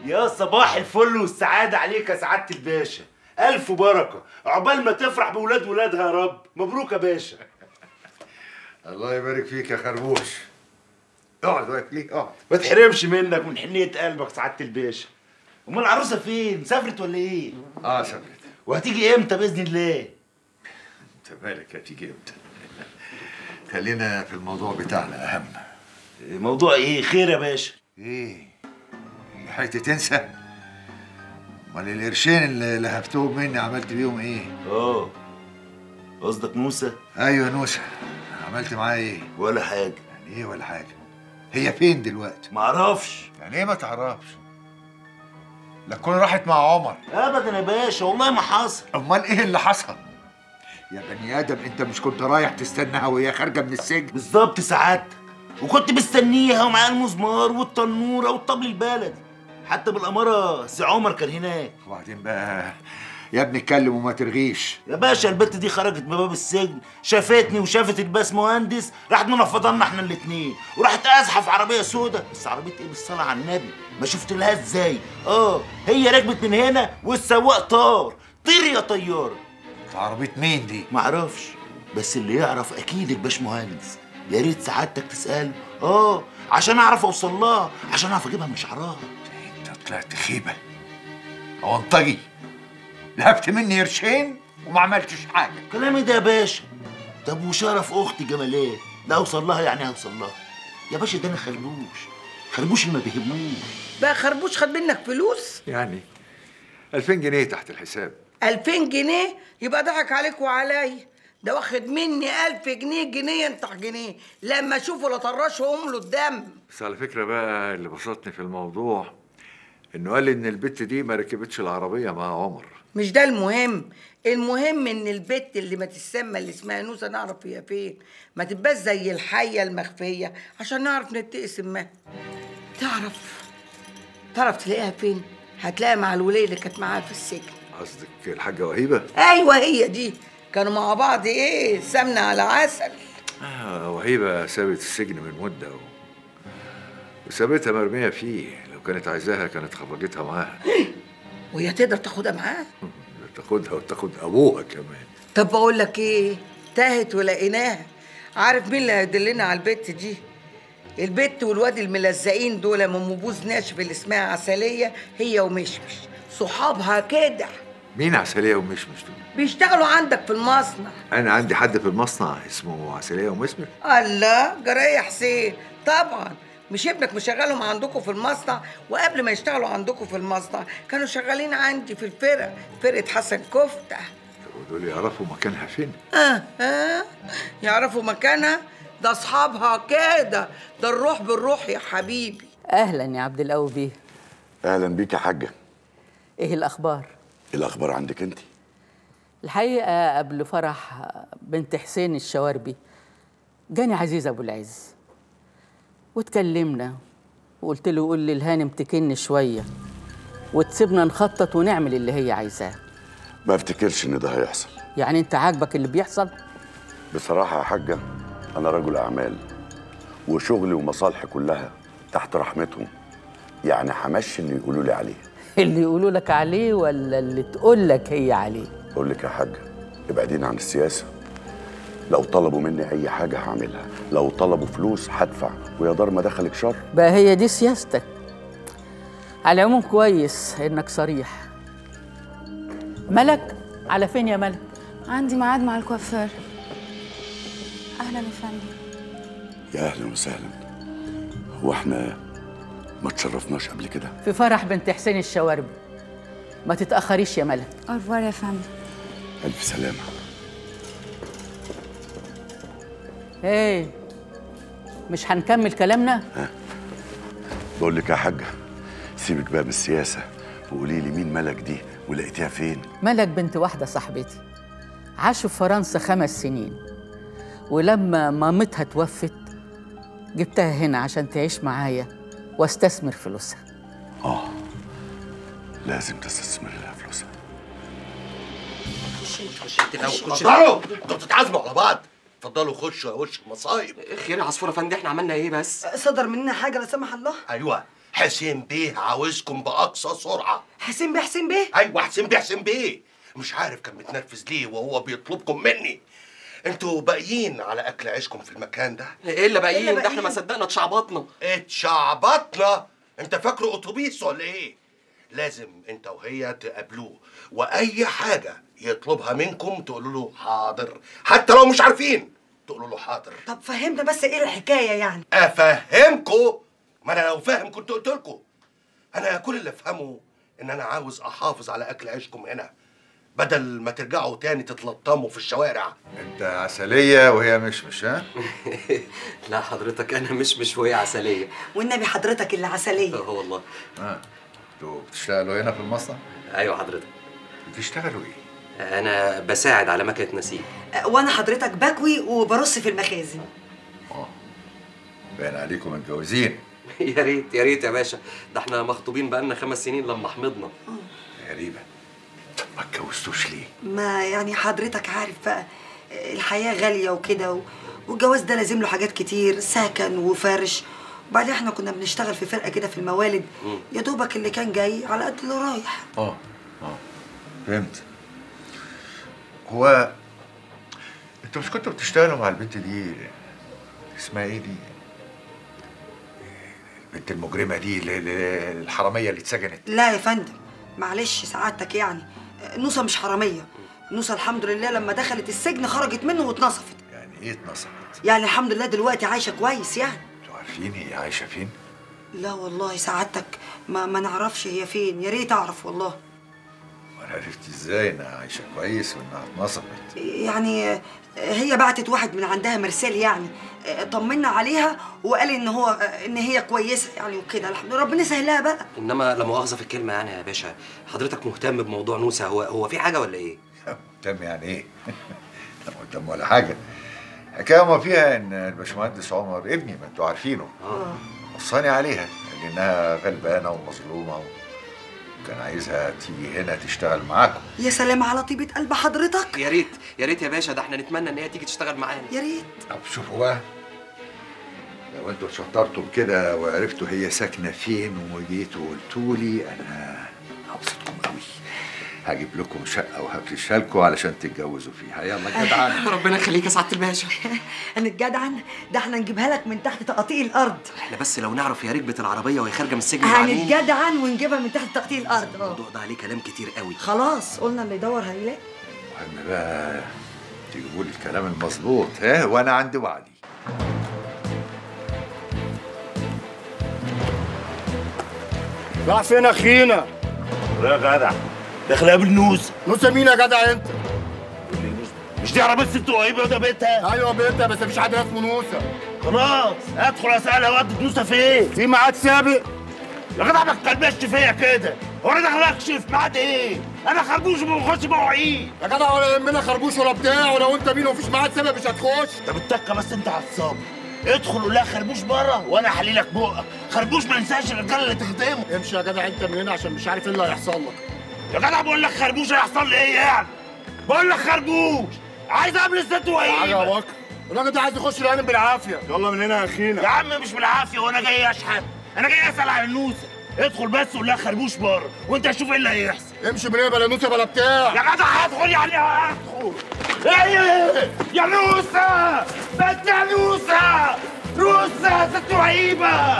يا صباح الفل والسعادة عليك يا سعادة الباشا ألف بركة عقبال ما تفرح بولاد ولادها يا رب مبروك يا باشا الله يبارك فيك يا خربوش اقعد واقف ليه اقعد ما تحرمش منك من حنية قلبك سعادة الباشا أمال العروسة فين؟ سافرت ولا إيه؟ اه سافرت وهتيجي إمتى بإذن الله؟ انت مالك هتيجي امتى خلينا في الموضوع بتاعنا اهم موضوع إيه؟ خير يا باشا ايه لحقت تنسى امال القرشين اللي لهفتهم مني عملت بيهم ايه آه قصدك موسى؟ ايوه نوسه عملت معاه ايه ولا حاجة يعني ايه ولا حاجه هي فين دلوقتي معرفش يعني ايه ما تعرفش لا تكون راحت مع عمر أبدا يا باشا والله ما حصل امال ايه اللي حصل يا بني ادم انت مش كنت رايح تستناها وهي خارجه من السجن بالظبط سعادتك وكنت مستنيها ومعاها المزمار والتنوره والطبل البلدي حتى بالاماره سي عمر كان هناك وبعدين بقى يا ابني اتكلم وما ترغيش يا باشا البت دي خرجت من باب السجن شافتني وشافت الباس مهندس راحت منفضانا احنا الاتنين وراحت ازحف عربيه سودا بس عربيه ايه بالصلاه على النبي ما شفت لها ازاي اه هي ركبت من هنا والسواق طار طير يا طياره عربيه مين دي معرفش بس اللي يعرف اكيد الباش مهندس يا ريت سعادتك تساله اه عشان اعرف اوصل لها عشان اعرف اجيبها من شعرها انت طلعت خيبه اونطجي لهبت مني قرشين وما عملتش حاجه كلامي ده يا باشا طب وشرف اختي جمالات لا اوصل لها يعني هوصل لها يا باشا ده انا خربوش خربوش اللي ما بيهموش بقى خربوش خد منك فلوس يعني 2000 جنيه تحت الحساب 2000 جنيه يبقى ضحك عليك وعليا ده واخد مني 1000 جنيه جنيه ينطح جنيه لما اشوفه لا طرشه له الدم بس على فكره بقى اللي بسطني في الموضوع انه قال لي ان البت دي ما ركبتش العربيه مع عمر مش ده المهم المهم ان البت اللي ما تسمى اللي اسمها نوسه نعرف هي فين ما تبقاش زي الحيه المخفيه عشان نعرف نتقي سمها تعرف تعرف تلاقيها فين هتلاقيها مع الوليه اللي كانت معاها في السجن قصدك الحاجه وهيبه ايوه هي دي كانوا مع بعض ايه سمنه على عسل آه وهيبه سابت السجن من مده و... وسابتها مرميه فيه لو كانت عايزاها كانت خرجتها معاها وهي تقدر تاخدها معاها تاخدها وتاخد ابوها كمان طب بقول لك ايه تاهت ولقيناها عارف مين اللي هيدلنا على البت دي البت والواد الملزقين دول من مبوز ناشف اللي اسمها عسليه هي ومشمش صحابها كده مين عسليه ومشمش دول بيشتغلوا عندك في المصنع انا عندي حد في المصنع اسمه عسليه ومشمش الله جرايه يا حسين طبعا مش ابنك مشغلهم عندكم في المصنع وقبل ما يشتغلوا عندكم في المصنع كانوا شغالين عندي في الفرق فرقه حسن كفته ودول يعرفوا مكانها فين اه اه يعرفوا مكانها ده اصحابها كده ده الروح بالروح يا حبيبي اهلا يا عبد القوي بيه اهلا بيك يا حاجه ايه الاخبار إيه الاخبار عندك انت الحقيقه قبل فرح بنت حسين الشواربي جاني عزيز ابو العز واتكلمنا وقلت له قول لي الهانم تكن شويه وتسيبنا نخطط ونعمل اللي هي عايزاه ما افتكرش ان ده هيحصل يعني انت عاجبك اللي بيحصل بصراحه يا حاجه انا رجل اعمال وشغلي ومصالحي كلها تحت رحمتهم يعني همشي اللي يقولوا لي عليه اللي يقولوا لك عليه ولا اللي تقول لك هي عليه اقول لك يا حاجه ابعدين عن السياسه لو طلبوا مني اي حاجه هعملها لو طلبوا فلوس هدفع ويا دار ما دخلك شر بقى هي دي سياستك على العموم كويس انك صريح ملك على فين يا ملك عندي ميعاد مع الكوافير اهلا يا فندم يا اهلا وسهلا هو احنا ما تشرفناش قبل كده في فرح بنت حسين الشواربي ما تتاخريش يا ملك أرفار يا فندم الف سلامه ايه مش هنكمل كلامنا بقول لك يا حاجه سيبك بقى من السياسه وقولي لي مين ملك دي ولقيتيها فين ملك بنت واحدة صاحبتي عاشوا في فرنسا خمس سنين ولما مامتها توفت جبتها هنا عشان تعيش معايا واستثمر فلوسها اه لازم تستثمر لها فلوسها اتفضلوا انتوا بتتعازموا على بعض اتفضلوا خشوا يا وش المصايب خير يا عصفوره فندم احنا عملنا ايه بس صدر مننا حاجه لا سمح الله ايوه حسين بيه عاوزكم باقصى سرعه حسين بيه حسين بيه ايوه حسين بيه حسين بيه مش عارف كان متنرفز ليه وهو بيطلبكم مني انتوا باقيين على اكل عيشكم في المكان ده ايه اللي باقيين إيه اللي ده احنا ما باقيين؟ صدقنا اتشعبطنا اتشعبطنا انت فاكره اتوبيس ولا ايه لازم انت وهي تقابلوه واي حاجه يطلبها منكم تقولوا له حاضر حتى لو مش عارفين تقولوا له حاضر طب فهمنا بس ايه الحكايه يعني افهمكم ما انا لو فاهم كنت قلت لكم انا كل اللي افهمه ان انا عاوز احافظ على اكل عيشكم هنا بدل ما ترجعوا تاني تتلطموا في الشوارع انت عسليه وهي مش مش ها لا حضرتك انا مش مش وهي عسليه والنبي حضرتك اللي عسليه اه والله ها انتوا بتشتغلوا هنا في المصنع ايوه حضرتك بتشتغلوا ايه انا بساعد على مكنه نسيج أه، وانا حضرتك بكوي وبرص في المخازن باين عليكم متجوزين يا ريت يا ريت يا باشا ده احنا مخطوبين بقالنا خمس سنين لما حمضنا غريبه طب ما اتجوزتوش ليه ما يعني حضرتك عارف بقى أه، الحياه غاليه وكده و- والجواز ده لازم له حاجات كتير سكن وفرش وبعدين احنا كنا بنشتغل في فرقه كده في الموالد يا دوبك اللي كان جاي على قد اللي رايح اه اه فهمت هو انتوا مش كنتوا بتشتغلوا مع البنت دي اسمها ايه دي البنت المجرمه دي اللي- اللي- الحراميه اللي اتسجنت لا يا فندم معلش سعادتك يعني أه، نوسه مش حراميه نوسه الحمد لله لما دخلت السجن خرجت منه واتنصفت يعني ايه اتنصبت يعني الحمد لله دلوقتي عايشه كويس يعني انتوا عارفين هي عايشه فين لا والله سعادتك ما ما نعرفش هي فين يا ريت اعرف والله وانا عرفت ازاي انها عايشه كويس وانها اتنصبت يعني آه، هي بعتت واحد من عندها مرسال يعني آه، طمنا عليها وقال ان هو آه، ان هي كويسه يعني وكده الحمد لله ربنا يسهلها بقى انما لا مؤاخذه في الكلمه يعني يا باشا حضرتك مهتم بموضوع نوسه هو هو في حاجه ولا ايه مهتم يعني ايه لا مهتم ولا حاجه الحكايه ما فيها ان الباشمهندس عمر ابني ما انتوا عارفينه اه وصاني عليها قال انها غلبانه ومظلومه وكان عايزها تيجي هنا تشتغل معاكم يا سلام على طيبه قلب حضرتك يا ريت يا ريت يا باشا ده احنا نتمنى ان هي تيجي تشتغل معانا يا ريت طب شوفوا بقى لو انتوا شطرتم كده وعرفتوا هي ساكنه فين وجيتوا قلتوا لي انا هبسطكم قوي هجيب لكم شقه وهفرشها لكم علشان تتجوزوا فيها يلا جدعان ربنا يخليك يا سعاده الباشا هنتجدعن ده احنا نجيبها لك من تحت تقطيع الارض احنا بس لو نعرف يا ركبه العربيه وهي خارجه من السجن بعدين هنتجدعن ونجيبها من تحت تقطيع الارض اه الموضوع ده عليه كلام كتير قوي خلاص قلنا اللي يدور هيلاقي المهم بقى تجيبوا لي الكلام المظبوط ها وانا عندي وعدي راح فين اخينا؟ يا جدع داخل اقابل نوسه نوسه مين يا جدع انت؟ مش دي عربيه ست قريبه ده بيتها ايوه بنت بس مفيش حد اسمه نوسه خلاص ادخل اسالها ودت نوسه فين في ميعاد سابق يا جدع ما تكلبش فيا كده هو انا داخل اكشف ميعاد ايه انا خربوش وبخش مواعيد يا جدع ولا يهمنا خربوش ولا بتاع ولو انت مين ومفيش ميعاد سابق مش هتخش طب التكه بس انت عصام ادخل قول لها خربوش بره وانا احللك بقك خربوش ما ينساش الرجاله اللي تخدمه امشي يا جدع انت من هنا عشان مش عارف ايه اللي هيحصل لك يا جدع بقول لك خربوش هيحصل لي ايه يعني بقول لك خربوش عايز اقابل الست حاجه يا وهيبه بكر الراجل ده عايز يخش العالم بالعافيه يلا من هنا يا اخينا يا عم مش بالعافيه وانا جاي اشحت انا جاي اسال عن النوسه ادخل بس قول لها خربوش بره وانت شوف ايه اللي هيحصل امشي من هنا بلا نوسه بلا بتاع يا جدع هدخل يعني هدخل ايه يا نوسه بس يا نوسه نوسه ست وهيبه